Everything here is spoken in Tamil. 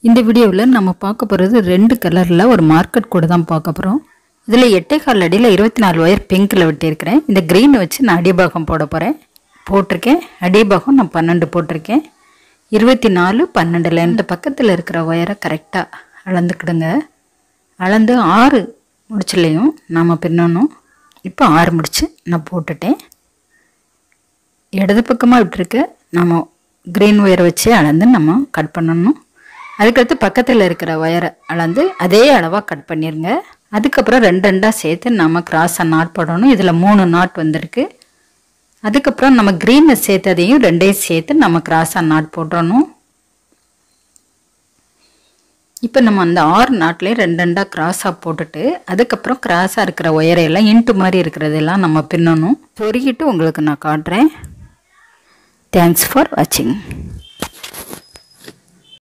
இந்த வீடியோவில் நம்ம பார்க்க போகிறது ரெண்டு கலரில் ஒரு மார்க்கெட் கூட தான் பார்க்க போகிறோம் இதில் எட்டே கால் அடியில் இருபத்தி நாலு ஒயர் பிங்க்கில் வெட்டியிருக்கிறேன் இந்த க்ரீனை வச்சு நான் அடிபாகம் போட போகிறேன் போட்டிருக்கேன் அடிபாகம் நான் பன்னெண்டு போட்டிருக்கேன் இருபத்தி நாலு பன்னெண்டில் இந்த பக்கத்தில் இருக்கிற ஒயரை கரெக்டாக அளந்துக்கிடுங்க அளந்து ஆறு முடிச்சுலையும் நாம் பின்னணும் இப்போ ஆறு முடிச்சு நான் போட்டுட்டேன் இடது பக்கமாக விட்டுருக்கு நம்ம க்ரீன் ஒயரை வச்சு அளந்து நம்ம கட் பண்ணணும் அதுக்கடுத்து பக்கத்தில் இருக்கிற ஒயரை அளந்து அதே அளவாக கட் பண்ணிடுங்க அதுக்கப்புறம் ரெண்டு ரெண்டாக சேர்த்து நம்ம கிராஸாக நாட் போடணும் இதில் மூணு நாட் வந்திருக்கு அதுக்கப்புறம் நம்ம க்ரீனை சேர்த்ததையும் ரெண்டையும் சேர்த்து நம்ம கிராஸாக நாட் போட்டுறணும் இப்போ நம்ம அந்த ஆறு நாட்லேயும் ரெண்டு ரெண்டாக கிராஸாக போட்டுட்டு அதுக்கப்புறம் கிராஸாக இருக்கிற ஒயரையெல்லாம் இன்ட்டு மாதிரி இருக்கிறதெல்லாம் நம்ம பின்னணும் சொருகிட்டு உங்களுக்கு நான் காட்டுறேன் தேங்க்ஸ் ஃபார் வாட்சிங்